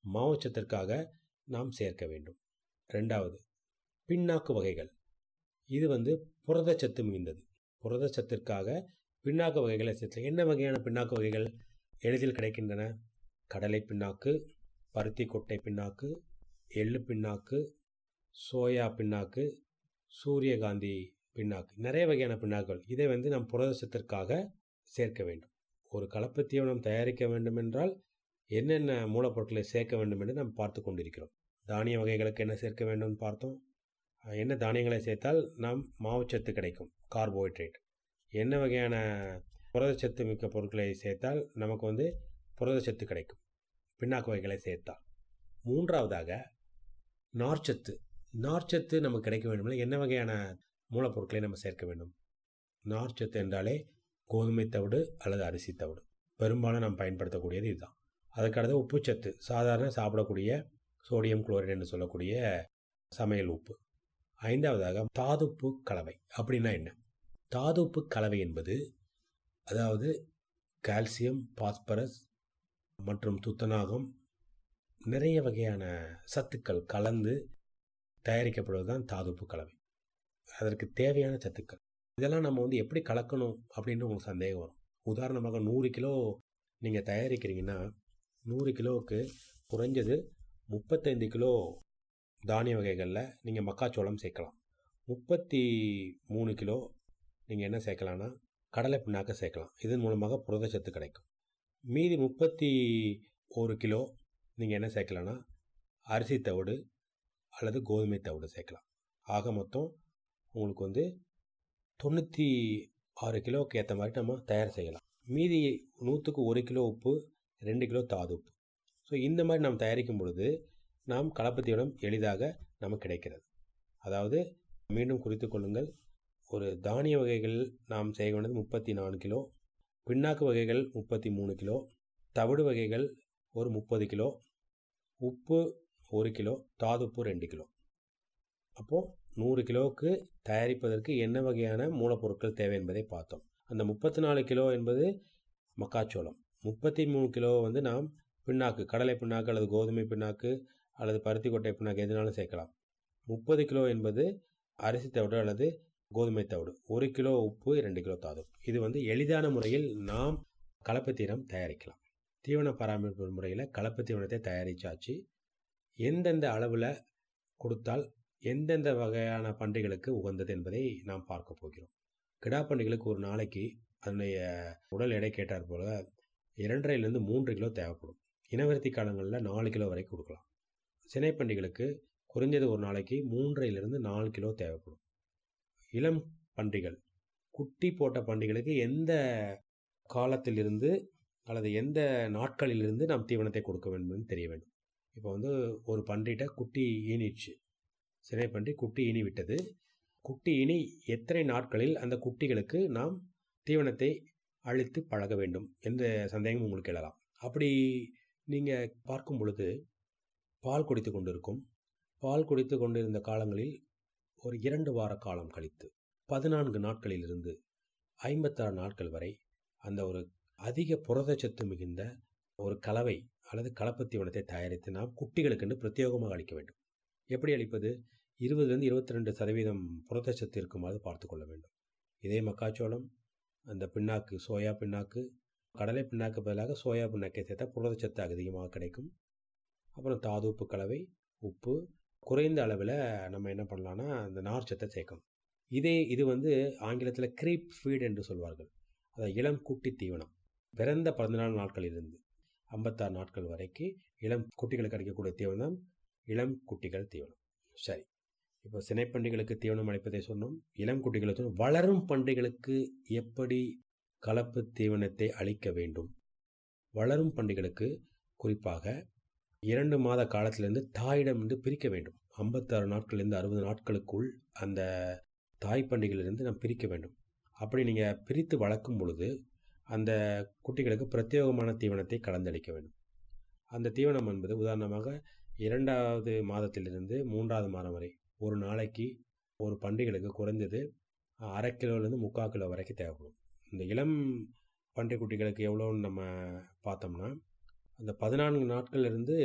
மாவுச்சத்திற்காக நாம் சேர்க்க வேண்டும் ரெண்டாவது பின்னாக்கு வகைகள் இது வந்து புரதச்சத்து மிகுந்தது புரதச்சத்திற்காக பின்னாக்கு வகைகளை சேர்த்து என்ன வகையான பின்னாக்கு வகைகள் எளிதில் கிடைக்கின்றன கடலை பின்னாக்கு பருத்தி கொட்டை பின்னாக்கு எள்ளு பின்னாக்கு சோயா பின்னாக்கு சூரியகாந்தி பின்னாக்கு நிறைய வகையான பின்னாக்குகள் இதை வந்து நம் புரதச்சத்திற்காக சேர்க்க வேண்டும் ஒரு கலப்பு தீவனம் தயாரிக்க வேண்டும் என்றால் என்னென்ன மூலப்பொருட்களை சேர்க்க வேண்டும் என்று நாம் பார்த்து கொண்டிருக்கிறோம் தானிய வகைகளுக்கு என்ன சேர்க்க வேண்டும் பார்த்தோம் என்ன தானியங்களை சேர்த்தால் நாம் மாவுச்சத்து கிடைக்கும் கார்போஹைட்ரேட் என்ன வகையான புரதச்சத்து மிக்க பொருட்களை சேர்த்தால் நமக்கு வந்து புரதச்சத்து கிடைக்கும் பின்னாக்கு வகைகளை சேர்த்தால் மூன்றாவதாக நார்ச்சத்து நார்ச்சத்து நமக்கு கிடைக்க வேண்டும் என்ன வகையான மூலப்பொருட்களை நம்ம சேர்க்க வேண்டும் நார்ச்சத்து என்றாலே கோதுமை தவிடு அல்லது அரிசி தவிடு பெரும்பாலும் நாம் பயன்படுத்தக்கூடியது இதுதான் அதுக்கடுத்து உப்புச்சத்து சாதாரண சாப்பிடக்கூடிய சோடியம் குளோரைடு என்று சொல்லக்கூடிய சமையல் உப்பு ஐந்தாவதாக தாதுப்பு கலவை அப்படின்னா என்ன தாதுப்பு கலவை என்பது அதாவது கால்சியம் பாஸ்பரஸ் மற்றும் துத்தநாகம் நிறைய வகையான சத்துக்கள் கலந்து தயாரிக்கப்படுவது தான் தாதுப்பு கலவை அதற்கு தேவையான சத்துக்கள் இதெல்லாம் நம்ம வந்து எப்படி கலக்கணும் அப்படின்னு உங்களுக்கு சந்தேகம் வரும் உதாரணமாக நூறு கிலோ நீங்கள் தயாரிக்கிறீங்கன்னா நூறு கிலோவுக்கு குறைஞ்சது முப்பத்தைந்து கிலோ தானிய வகைகளில் நீங்கள் மக்காச்சோளம் சேர்க்கலாம் முப்பத்தி மூணு கிலோ நீங்கள் என்ன சேர்க்கலான்னா கடலை பிண்ணாக்க சேர்க்கலாம் இதன் மூலமாக புரதச்சத்து கிடைக்கும் மீதி முப்பத்தி ஒரு கிலோ நீங்கள் என்ன சேர்க்கலான்னா அரிசி தவிடு அல்லது கோதுமை தவிடு சேர்க்கலாம் ஆக மொத்தம் உங்களுக்கு வந்து தொண்ணூற்றி ஆறு கிலோவுக்கு ஏற்ற மாதிரி நம்ம தயார் செய்யலாம் மீதி நூற்றுக்கு ஒரு கிலோ உப்பு ரெண்டு கிலோ தாது உப்பு ஸோ இந்த மாதிரி நாம் தயாரிக்கும் பொழுது நாம் கலப்பத்தியிடம் எளிதாக நமக்கு கிடைக்கிறது அதாவது மீண்டும் குறித்து கொள்ளுங்கள் ஒரு தானிய வகைகள் நாம் செய்ய வேண்டியது முப்பத்தி நாலு கிலோ பின்னாக்கு வகைகள் முப்பத்தி மூணு கிலோ தவிடு வகைகள் ஒரு முப்பது கிலோ உப்பு ஒரு கிலோ தாதுப்பு ரெண்டு கிலோ அப்போது நூறு கிலோவுக்கு தயாரிப்பதற்கு என்ன வகையான மூலப்பொருட்கள் தேவை என்பதை பார்த்தோம் அந்த முப்பத்தி நாலு கிலோ என்பது மக்காச்சோளம் முப்பத்தி மூணு கிலோ வந்து நாம் பின்னாக்கு கடலை பின்னாக்கு அல்லது கோதுமை பின்னாக்கு அல்லது பருத்தி கொட்டை பின்னாக்கு எதுனாலும் சேர்க்கலாம் முப்பது கிலோ என்பது அரிசி தவிடு அல்லது கோதுமை தவிடு ஒரு கிலோ உப்பு ரெண்டு கிலோ தாது இது வந்து எளிதான முறையில் நாம் கலப்பு தீவனம் தயாரிக்கலாம் தீவன பராமரிப்பு முறையில் கலப்பு தீவனத்தை தயாரித்தாச்சு எந்தெந்த அளவில் கொடுத்தால் எந்தெந்த வகையான பண்டிகைகளுக்கு உகந்தது என்பதை நாம் பார்க்க போகிறோம் கிடா பண்டிகைகளுக்கு ஒரு நாளைக்கு அதனுடைய உடல் எடை கேட்டார் போல் இரண்டரைலேருந்து மூன்று கிலோ தேவைப்படும் இனவர்த்தி காலங்களில் நாலு கிலோ வரை கொடுக்கலாம் சினை பண்டிகைகளுக்கு குறைஞ்சது ஒரு நாளைக்கு மூன்றையிலிருந்து நாலு கிலோ தேவைப்படும் இளம் பன்றிகள் குட்டி போட்ட பண்டிகைகளுக்கு எந்த காலத்திலிருந்து அல்லது எந்த நாட்களிலிருந்து நாம் தீவனத்தை கொடுக்க வேண்டும் தெரிய வேண்டும் இப்போ வந்து ஒரு பன்றிகிட்ட குட்டி ஈனிடுச்சு சினை பன்றி குட்டி ஈனி விட்டது குட்டி ஈனி எத்தனை நாட்களில் அந்த குட்டிகளுக்கு நாம் தீவனத்தை அழித்து பழக வேண்டும் என்ற சந்தேகம் உங்களுக்கு எழலாம் அப்படி நீங்கள் பார்க்கும் பொழுது பால் குடித்து கொண்டிருக்கும் பால் குடித்து கொண்டிருந்த காலங்களில் ஒரு இரண்டு வார காலம் கழித்து பதினான்கு நாட்களிலிருந்து ஐம்பத்தாறு நாட்கள் வரை அந்த ஒரு அதிக புரதச்சத்து மிகுந்த ஒரு கலவை அல்லது கலப்பு தீவனத்தை தயாரித்து நாம் குட்டிகளுக்கென்று பிரத்யேகமாக அளிக்க வேண்டும் எப்படி அளிப்பது இருபதுலேருந்து இருபத்தி ரெண்டு சதவீதம் புரதச்சத்து இருக்குமாறு பார்த்து கொள்ள வேண்டும் இதே மக்காச்சோளம் அந்த பின்னாக்கு சோயா பின்னாக்கு கடலை பின்னாக்கு பதிலாக சோயா பின்னாக்கை சேர்த்தா புரதச்சத்து அதிகமாக கிடைக்கும் அப்புறம் தாது உப்பு கலவை உப்பு குறைந்த அளவில் நம்ம என்ன பண்ணலான்னா அந்த நார்ச்சத்தை சேர்க்கணும் இதே இது வந்து ஆங்கிலத்தில் க்ரீப் ஃபீட் என்று சொல்வார்கள் அதாவது இளம் குட்டி தீவனம் பிறந்த பதினாலு நாட்களிலிருந்து ஐம்பத்தாறு நாட்கள் வரைக்கும் இளம் குட்டிகளுக்கு கிடைக்கக்கூடிய தீவனம் இளம் குட்டிகள் தீவனம் சரி இப்போ சினைப்பண்டிகளுக்கு தீவனம் அளிப்பதை சொன்னோம் இளம் குட்டிகளுக்கு வளரும் பண்டிகளுக்கு எப்படி கலப்பு தீவனத்தை அளிக்க வேண்டும் வளரும் பண்டிகளுக்கு குறிப்பாக இரண்டு மாத காலத்திலிருந்து தாயிடம் வந்து பிரிக்க வேண்டும் ஐம்பத்தாறு நாட்கள்லேருந்து அறுபது நாட்களுக்குள் அந்த தாய் பண்டிகையிலிருந்து நாம் பிரிக்க வேண்டும் அப்படி நீங்கள் பிரித்து வளர்க்கும் பொழுது அந்த குட்டிகளுக்கு பிரத்யேகமான தீவனத்தை கலந்தளிக்க வேண்டும் அந்த தீவனம் என்பது உதாரணமாக இரண்டாவது மாதத்திலிருந்து மூன்றாவது மாதம் வரை ஒரு நாளைக்கு ஒரு பண்டிகைகளுக்கு குறைஞ்சது அரை கிலோலேருந்து முக்கால் கிலோ வரைக்கும் தேவைப்படும் இந்த இளம் பன்றி குட்டிகளுக்கு எவ்வளோன்னு நம்ம பார்த்தோம்னா அந்த பதினான்கு நாட்கள்லேருந்து